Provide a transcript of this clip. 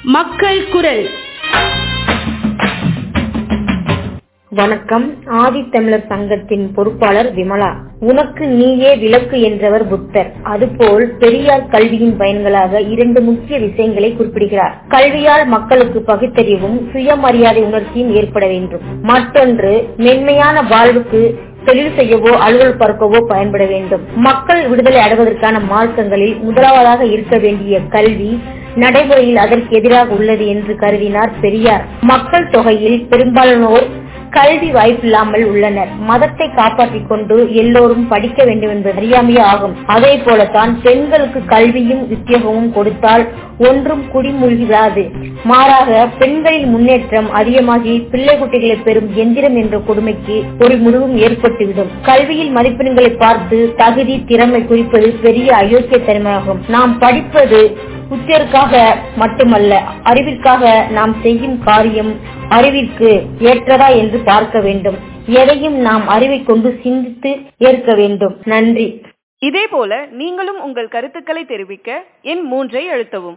மக்கள் குரல் வணக்கம் ஆதித்தமிழர் சங்கத்தின் பொறுப்பாளர் விமலா உனக்கு நீயே விளக்கு என்றவர் புத்தர் அதுபோல் பெரியார் கல்வியின் பயன்களாக இரண்டு முக்கிய விஷயங்களை குறிப்பிடுகிறார் கல்வியால் மக்களுக்கு பகுத்தறிவும் சுயமரியாதை உணர்ச்சியும் ஏற்பட வேண்டும் மற்றொன்று மென்மையான வாழ்வுக்கு தொழில் செய்யவோ அலுவல் பார்க்கவோ பயன்பட வேண்டும் மக்கள் விடுதலை அடைவதற்கான மார்க்கங்களில் முதலாவதாக இருக்க வேண்டிய கல்வி நடைமுறையில் அதற்கு எதிராக உள்ளது என்று கருதினார் பெரியார் மக்கள் தொகையில் பெரும்பாலானோர் கல்வி வாய்ப்பில்லாமல் உள்ளனர் மதத்தை காப்பாற்றிக் கொண்டு எல்லோரும் படிக்க வேண்டும் என்பது அறியாமையே ஆகும் அதே போலத்தான் பெண்களுக்கு கல்வியும் உத்தியோகமும் கொடுத்தால் ஒன்றும் குடிமூழ்கிடாது மாறாக பெண்களின் முன்னேற்றம் அதிகமாகி பிள்ளை குட்டிகளை பெறும் எந்திரம் என்ற கொடுமைக்கு ஒரு முடிவும் ஏற்பட்டுவிடும் கல்வியில் மதிப்பெண்களை பார்த்து தகுதி திறமை குறிப்பது பெரிய அயோக்கியத்தனமாகும் நாம் படிப்பது புத்தியருக்காக மட்டுமல்ல அறிவிற்காக நாம் செய்யும் காரியம் அறிவிற்கு ஏற்றதா என்று பார்க்க வேண்டும் எதையும் நாம் அறிவை கொண்டு சிந்தித்து ஏற்க வேண்டும் நன்றி இதேபோல நீங்களும் உங்கள் கருத்துக்களை தெரிவிக்க எண் மூன்றை அழுத்தவும்